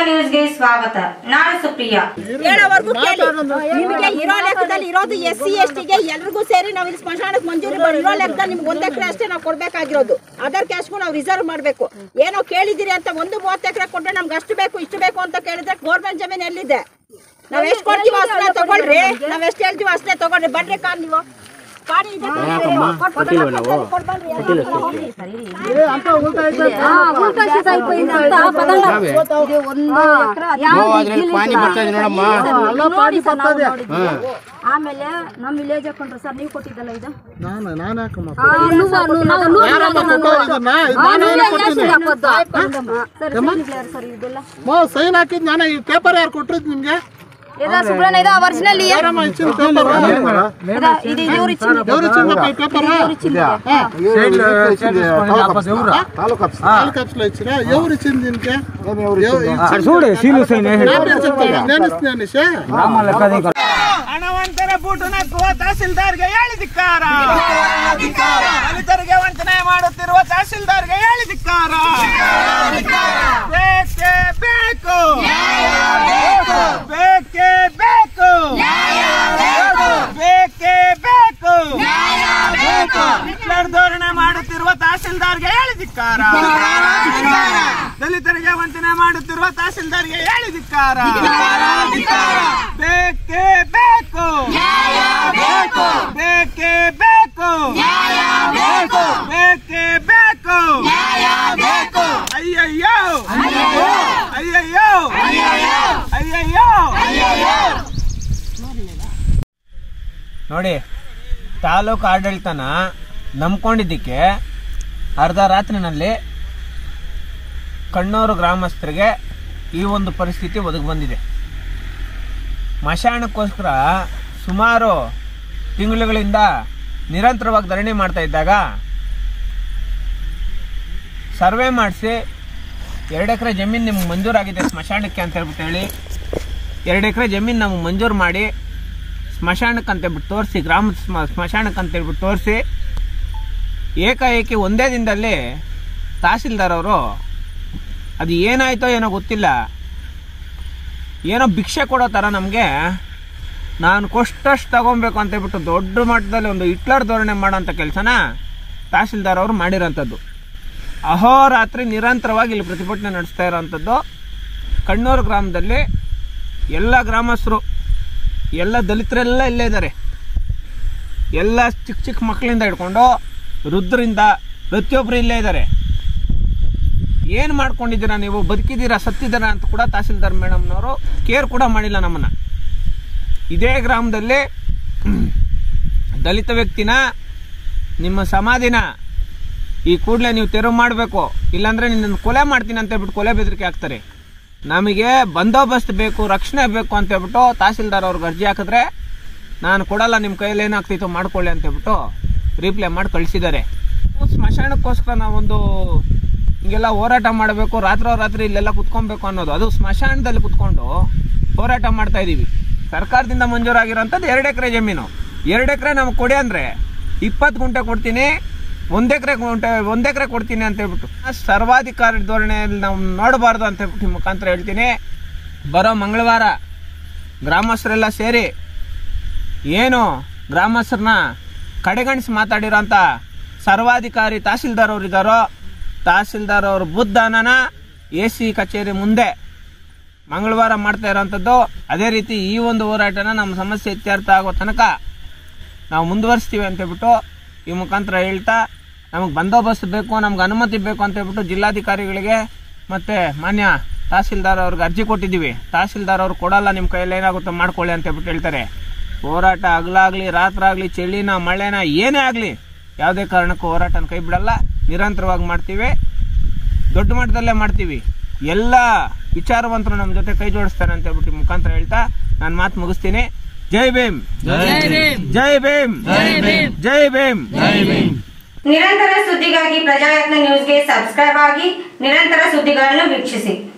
ನ್ಯೂಸ್ಗೆ ಸ್ವಾಗತ ನಾನು ಸುಪ್ರಿಯಾ ಹೇಳೋವರೆಗೂ ಕೇಳಿ ನಿಮಗೆ ಇರೋ ಲೆಕ್ಕದಲ್ಲಿ ಇರೋದು ಎಸ್ ಸಿ ಎಸ್ ಟಿಗೆ ಎಲ್ರಿಗೂ ಸೇರಿ ನಾವು ಇಲ್ಲಿ ಸ್ಮಶಾನಕ್ಕೆ ಮಂಜೂರಿ ಮಾಡಿ ಇರೋ ಲೆಕ್ಕದಲ್ಲಿ ನಿಮ್ಗೆ ಒಂದ್ ಎಕರೆ ಅಷ್ಟೇ ನಾವು ಕೊಡ್ಬೇಕಾಗಿರೋದು ಅದರ್ ಕ್ಯಾಶ್ಗೂ ನಾವು ರಿಸರ್ವ್ ಮಾಡಬೇಕು ಏನೋ ಕೇಳಿದಿರಿ ಅಂತ ಒಂದು ಮೂವತ್ತು ಎಕರೆ ಕೊಟ್ಟರೆ ನಮ್ಗೆ ಅಷ್ಟು ಬೇಕು ಇಷ್ಟು ಬೇಕು ಅಂತ ಕೇಳಿದ್ರೆ ಗೌರ್ಮೆಂಟ್ ಜಮೀನು ಎಲ್ಲಿದೆ ನಾವ್ ಎಷ್ಟು ಕೊಡ್ತೀವಿ ಅಷ್ಟೇ ತಗೊಳ್ರಿ ನಾವ್ ಎಷ್ಟು ಹೇಳ್ತೀವಿ ಅಷ್ಟೇ ತಗೊಳ್ರಿ ಬನ್ರಿ ಕಾರ್ ನೀವು ಕಾರ್ ಇದೆ ಪಾನಿ ಬರ್ತಾ ಇದೆ ನೋಡಮ್ಮ ಆಮೇಲೆ ನಮ್ಮ ವಿಲೇಜ್ ಹಾಕೊಂಡ್ರೆ ಸರ್ ನೀವು ಕೊಟ್ಟಿದ್ದಲ್ಲ ಇದು ನಾನು ನಾನು ಯಾಕಮ್ಮ ಆ, ನುವ್ವ, ನು- ನಾವು ನೂರು ಯಾರಮ್ಮ ರೂಪಾಯಿ ಕೊಟ್ಟವ್ರು ಇದನ್ನ? ಇದು ಆ, ನಾನು ನೂರು ಏನಕ್ಕೆ ಎಷ್ಟು ಕೊಟ್ಟಿನಿ? ಹಾಕೋದು? ಸರ್ ಸೈನಿಕ್ಲೇರ್ ಸರ್ ಇದೆಲ್ಲ ಮೋ ಸೈನ್ ಹಾಕಿದ್ ನಾನು ಈ ಪೇಪರ್ ಯಾರು ಕೊಟ್ಟಿದ್ ನಿಮ್ಗೆ ಇದಾ ಸುಬ್ರಹ್ಮಣ್ಯ ಇದಾ ಒರಿಜಿನಲ್ ಯಾರಮ್ಮ ಇಚ್ಚಿನ ಪೇಪರ್ ಇದು ಇವ್ರು ಇಚ್ಚಿಂದ ದೇವ್ರ ಇಚ್ಚಿನ ಪೇಪರ್ ತಾಲೂಕ್ ಆಫೀಸ್లో ఇచ్చిన ఎవరు ఇచ్చింది దీనికి చూడు సీలు సైన్ నేను జ్ఞానిష ಹಣವಂತರ ಬೂಟು ನಕ್ಕುವ ತಹಸೀಲ್ದಾರ್ಗೆ ಹೇಳಿದಿಕ್ಕಾರ ದಲಿತರಿಗೆ ವಂಚನೆ ಮಾಡುತ್ತಿರುವ ತಹಸೀಲ್ದಾರ್ಗೆ ಹೇಳಿದಿಕ್ಕಾರ ಬೇಕೇ ಬೇಕು ಬೇಕೇ ಬೇಕು ಬೇಕೇ ಬೇಕು ಹಿಟ್ಲರ್ ಧೋರಣೆ ಮಾಡುತ್ತಿರುವ ತಹಸೀಲ್ದಾರ್ಗೆ ಹೇಳಿದಿಕ್ಕಾರ ದಲಿತರಿಗೆ ವಂಚನೆ ಮಾಡುತ್ತಿರುವ ತಹಸೀಲ್ದಾರ್ಗೆ ಹೇಳಿದಿಕ್ಕಾರ ಬೇಕೇ ಬೇಕು ಬೇಕೇ ಬೇಕು ಬೇಕೇ ಬೇಕು ಅಯ್ಯಯ್ಯೋ ಅಯ್ಯಯ್ಯೋ ಅಯ್ಯಯ್ಯೋ ನೋಡಿ ತಾಲೂಕು ಆಡಳಿತನ ನಂಬ್ಕೊಂಡಿದ್ದಕ್ಕೆ ಅರ್ಧ ರಾತ್ರಿನಲ್ಲಿ ಕಣ್ಣೂರು ಗ್ರಾಮಸ್ಥರಿಗೆ ಈ ಒಂದು ಪರಿಸ್ಥಿತಿ ಒದಗಿ ಬಂದಿದೆ ಮಶಾಣಕ್ಕೋಸ್ಕರ ಸುಮಾರು ತಿಂಗಳುಗಳಿಂದ ನಿರಂತರವಾಗಿ ಧರಣಿ ಮಾಡ್ತಾ ಇದ್ದಾಗ ಸರ್ವೆ ಮಾಡಿಸಿ ಎರಡು ಎಕರೆ ಜಮೀನು ನಿಮ್ಗೆ ಮಂಜೂರಾಗಿದೆ ಸ್ಮಶಾನಕ್ಕೆ ಅಂತ ಹೇಳ್ಬಿಟ್ಟು ಹೇಳಿ ಎರಡು ಎಕರೆ ಜಮೀನು ನಮ್ಗೆ ಮಂಜೂರು ಮಾಡಿ ಸ್ಮಶಾನಕ್ಕೆ ಅಂತ ಹೇಳ್ಬಿಟ್ಟು ತೋರಿಸಿ ಗ್ರಾಮದ ಸ್ಮ ಸ್ಮಶಾನಕ್ಕೆ ಅಂತ ಹೇಳ್ಬಿಟ್ಟು ತೋರಿಸಿ ಏಕಾಏಕಿ ಒಂದೇ ದಿನದಲ್ಲಿ ತಹಸೀಲ್ದಾರ್ ಅವರು ಅದು ಏನಾಯ್ತೋ ಏನೋ ಗೊತ್ತಿಲ್ಲ ಏನೋ ಭಿಕ್ಷೆ ಕೊಡೋ ಥರ ನಮಗೆ ನಾನು ಕೊಷ್ಟಷ್ಟು ತಗೊಬೇಕು ಅಂತ ಹೇಳ್ಬಿಟ್ಟು ದೊಡ್ಡ ಮಟ್ಟದಲ್ಲಿ ಒಂದು ಹಿಟ್ಲರ್ ಧೋರಣೆ ಮಾಡೋಂಥ ಕೆಲಸನ ತಹಸೀಲ್ದಾರ್ ಅವರು ಮಾಡಿರೋಂಥದ್ದು ಅಹೋರಾತ್ರಿ ನಿರಂತರವಾಗಿ ಇಲ್ಲಿ ಪ್ರತಿಭಟನೆ ನಡೆಸ್ತಾ ಇರೋವಂಥದ್ದು ಕಣ್ಣೂರು ಗ್ರಾಮದಲ್ಲಿ ಎಲ್ಲ ಗ್ರಾಮಸ್ಥರು ಎಲ್ಲ ದಲಿತರೆಲ್ಲ ಇಲ್ಲೇ ಇದ್ದಾರೆ ಎಲ್ಲ ಚಿಕ್ಕ ಚಿಕ್ಕ ಮಕ್ಕಳಿಂದ ಹಿಡ್ಕೊಂಡು ವೃದ್ಧರಿಂದ ಪ್ರತಿಯೊಬ್ಬರು ಇಲ್ಲೇ ಇದ್ದಾರೆ ಏನು ಮಾಡ್ಕೊಂಡಿದ್ದೀರಾ ನೀವು ಬದುಕಿದ್ದೀರಾ ಸತ್ತಿದ್ದೀರಾ ಅಂತ ಕೂಡ ತಹಸೀಲ್ದಾರ್ ಮೇಡಮ್ನವರು ಕೇರ್ ಕೂಡ ಮಾಡಿಲ್ಲ ನಮ್ಮನ್ನ ಇದೇ ಗ್ರಾಮದಲ್ಲಿ ದಲಿತ ವ್ಯಕ್ತಿನ ನಿಮ್ಮ ಸಮಾಧಿನ ಈ ಕೂಡಲೇ ನೀವು ತೆರವು ಮಾಡಬೇಕು ಇಲ್ಲಾಂದ್ರೆ ನಿನ್ನನ್ನು ಕೊಲೆ ಮಾಡ್ತೀನಿ ಅಂತ ಹೇಳ್ಬಿಟ್ಟು ಕೊಲೆ ಬೆದರಿಕೆ ಹಾಕ್ತಾರೆ ನಮಗೆ ಬಂದೋಬಸ್ತ್ ಬೇಕು ರಕ್ಷಣೆ ಬೇಕು ಅಂತ ಹೇಳ್ಬಿಟ್ಟು ತಹಸೀಲ್ದಾರ್ ಅವ್ರಿಗೆ ಅರ್ಜಿ ಹಾಕಿದ್ರೆ ನಾನು ಕೊಡಲ್ಲ ನಿಮ್ಮ ಕೈಯಲ್ಲಿ ಏನಾಗ್ತಿತ್ತು ಮಾಡ್ಕೊಳ್ಳಿ ಅಂತ ಹೇಳ್ಬಿಟ್ಟು ರಿಪ್ಲೈ ಮಾಡಿ ಕಳಿಸಿದ್ದಾರೆ ಸ್ಮಶಾನಕ್ಕೋಸ್ಕರ ನಾವೊಂದು ಹಿಂಗೆಲ್ಲ ಹೋರಾಟ ಮಾಡಬೇಕು ರಾತ್ರೋ ರಾತ್ರಿ ಇಲ್ಲೆಲ್ಲ ಕುತ್ಕೊಬೇಕು ಅನ್ನೋದು ಅದು ಸ್ಮಶಾನದಲ್ಲಿ ಕುತ್ಕೊಂಡು ಹೋರಾಟ ಮಾಡ್ತಾ ಇದೀವಿ ಸರ್ಕಾರದಿಂದ ಮಂಜೂರಾಗಿರೋಂಥದ್ದು ಎರಡು ಎಕರೆ ಜಮೀನು ಎರಡು ಎಕರೆ ನಮ್ಗೆ ಕೊಡಿ ಅಂದ್ರೆ ಇಪ್ಪತ್ತು ಗುಂಟೆ ಕೊಡ್ತೀನಿ ಒಂದ್ ಎಕರೆ ಗುಂಟೆ ಒಂದ್ ಎಕರೆ ಕೊಡ್ತೀನಿ ಅಂತ ಹೇಳ್ಬಿಟ್ಟು ಸರ್ವಾಧಿಕಾರಿ ಧೋರಣೆಯಲ್ಲಿ ನಾವು ನೋಡಬಾರ್ದು ಅಂತ ಹೇಳ್ಬಿಟ್ಟು ನಿಮ್ಮ ಮುಖಾಂತರ ಹೇಳ್ತೀನಿ ಬರೋ ಮಂಗಳವಾರ ಗ್ರಾಮಸ್ಥರೆಲ್ಲ ಸೇರಿ ಏನು ಗ್ರಾಮಸ್ಥರನ್ನ ಕಡೆಗಣಿಸಿ ಮಾತಾಡಿರೋಂಥ ಸರ್ವಾಧಿಕಾರಿ ತಹಸೀಲ್ದಾರ್ ಅವರು ಇದ್ದಾರೋ ತಹಸೀಲ್ದಾರ್ ಅವ್ರ ಬುದ್ಧನ ಎ ಸಿ ಕಚೇರಿ ಮುಂದೆ ಮಂಗಳವಾರ ಮಾಡ್ತಾ ಇರೋಂಥದ್ದು ಅದೇ ರೀತಿ ಈ ಒಂದು ಹೋರಾಟನ ನಮ್ಮ ಸಮಸ್ಯೆ ಇತ್ಯರ್ಥ ಆಗೋ ತನಕ ನಾವು ಮುಂದುವರಿಸ್ತೀವಿ ಅಂತ ಹೇಳ್ಬಿಟ್ಟು ಈ ಮುಖಾಂತರ ಹೇಳ್ತಾ ನಮಗೆ ಬಂದೋಬಸ್ತ್ ಬೇಕು ನಮ್ಗೆ ಅನುಮತಿ ಬೇಕು ಅಂತ ಹೇಳ್ಬಿಟ್ಟು ಜಿಲ್ಲಾಧಿಕಾರಿಗಳಿಗೆ ಮತ್ತೆ ಮಾನ್ಯ ತಹಸೀಲ್ದಾರ್ ಅವ್ರಿಗೆ ಅರ್ಜಿ ಕೊಟ್ಟಿದ್ದೀವಿ ತಹಸೀಲ್ದಾರ್ ಅವ್ರು ಕೊಡಲ್ಲ ನಿಮ್ಮ ಕೈಯಲ್ಲಿ ಏನಾಗುತ್ತೋ ಮಾಡ್ಕೊಳ್ಳಿ ಅಂತ ಹೇಳ್ಬಿಟ್ಟು ಹೇಳ್ತಾರೆ ಹೋರಾಟ ಹಗಲಾಗ್ಲಿ ರಾತ್ರಾಗ್ಲಿ ಚಳಿನ ಮಳೆನ ಏನೇ ಆಗಲಿ ಯಾವುದೇ ಕಾರಣಕ್ಕೂ ಹೋರಾಟನ ಕೈ ಬಿಡಲ್ಲ ನಿರಂತರವಾಗಿ ಮಾಡ್ತೀವಿ ದೊಡ್ಡ ಮಟ್ಟದಲ್ಲೇ ಮಾಡ್ತೀವಿ ಎಲ್ಲ ವಿಚಾರವಂತರು ನಮ್ಮ ಜೊತೆ ಕೈ ಜೋಡಿಸ್ತಾರೆ ಅಂತ ಹೇಳ್ಬಿಟ್ಟು ಈ ಮುಖಾಂತರ ಹೇಳ್ತಾ ನಾನು ಮಾತು ಮುಗಿಸ್ತೀನಿ ಜೈ ಭೀಮ್ ಜೈ ಭೀಮ್ ಜೈ ಭೀಮ್ ನಿರಂತರ ಸುದ್ದಿಗಾಗಿ ಪ್ರಜಾಯತ್ನ ನ್ಯೂಸ್ಗೆ ಸಬ್ಸ್ಕ್ರೈಬ್ ಆಗಿ ನಿರಂತರ ಸುದ್ದಿಗಳನ್ನು ವೀಕ್ಷಿಸಿ